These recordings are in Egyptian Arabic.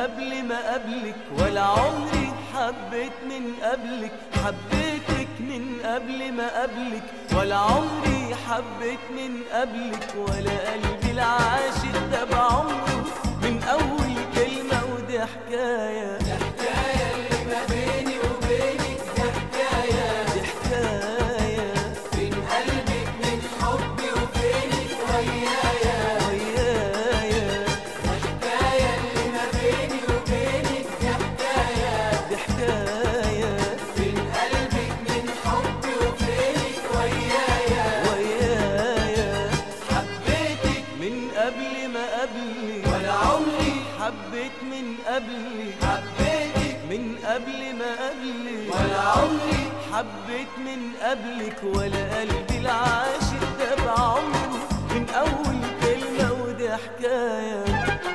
قبل ما قبلك ولا عمري حبيت من قبلك حبيتك من قبل ما قبلك ولا عمري حبيت من قبلك ولا قلبي العاشق ده بعمره من أول كلمة ودي حكاية حكاية اللي ما بيني وبينك ده حكاية دي حكاية بين قلبك من حبي وفينك ويايا ويايا حكاية اللي ما بيني وبينك ده حكاية دي حكاية بين قلبك من حبي وفينك ويايا ويايا حبيتك من قبل ما قبلك ولا عمري حبيت من قبلك حبيتك من قبل ما قبلك ولا عمري حبيت من قبلك ولا قلبي العاشق ده بعمره من أول كلمة ودي حكاية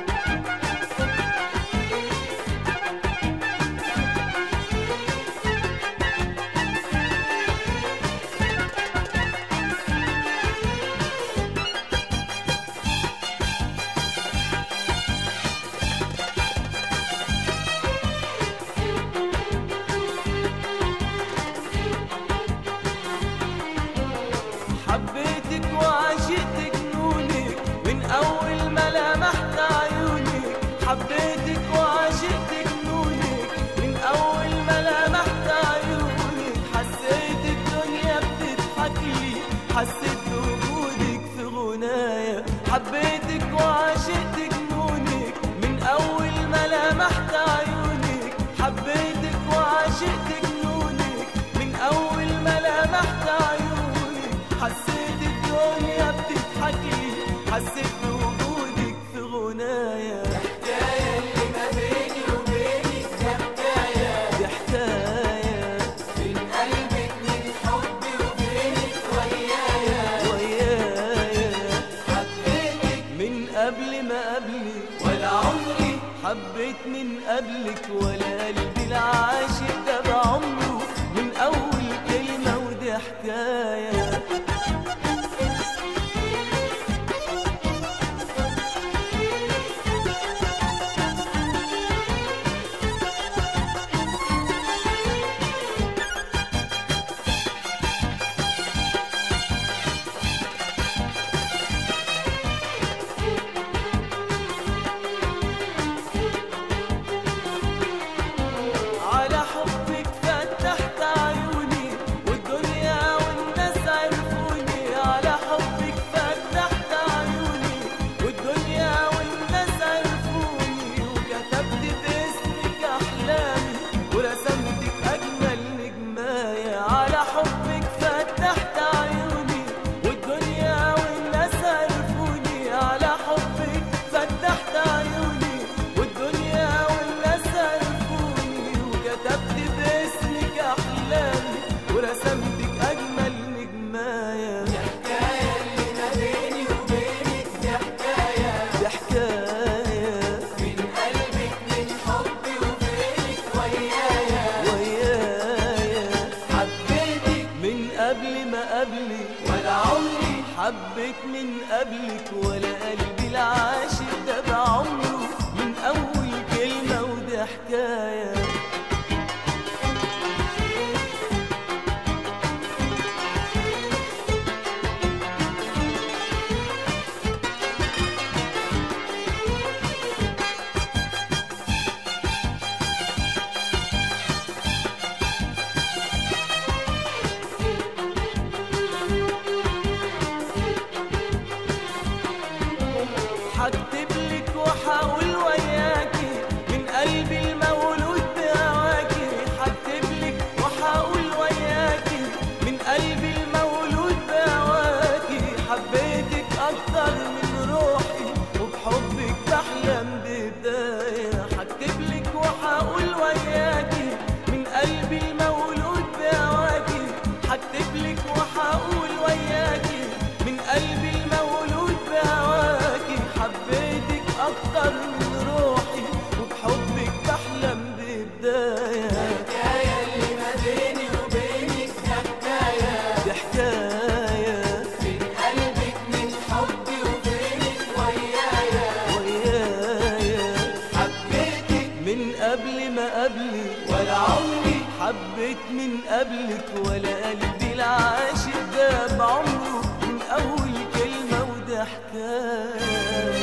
حبيتك وعشقت جنونك من أول ما لمحت عيونك حبيتك وعشقت جنونك من أول ما لمحت عيونك حسيت الدنيا بتضحك لي حسيت بوجودك في غنايا حبيتك وعشقت جنونك من أول ما لمحت عيونك حبيتك وعشقت جنونك من أول ما لمحت عيونك حسيت الدنيا بتضحك لي حسيت بوجودك في غنايا حكاية اللي ما بيني وبينك ده حكاية دي حكاية بين قلبك من حبي وفينك ويايا ويايا حبيتك من قبل ما قبلك ولا عمري حبيت من قبلك ولا قلبي العاشق ده بعمره من أول كلمة ودي حكاية على حبك فتحت عيوني والدنيا والناس عرفوني على حبك فتحت عيوني والدنيا والناس عرفوني وكتبت باسمك احلامي ورسمتك اجمل نجمايه على حبك فتحت عيوني والدنيا والناس عرفوني على حبك فتحت عيوني والدنيا والناس عرفوني وكتبت باسمك احلامي ورسمتك اجمل نجمايه حكاية اللي ما بيني وبينك ده حكاية دي حكايه بين قلبك من حبي وفينك ويايا ويايا حبيتك من قبل ما قبلك ولا عمري حبيت من قبلك ولا قلبي العاشق ده بعمره من أول كلمة ودي حكاية هكتب لك وحاول وياكي من قلبي المولود ولا عمري حبيت من قبلك ولا قلبي العاشق ده بعمره من أول كلمة وده حكاية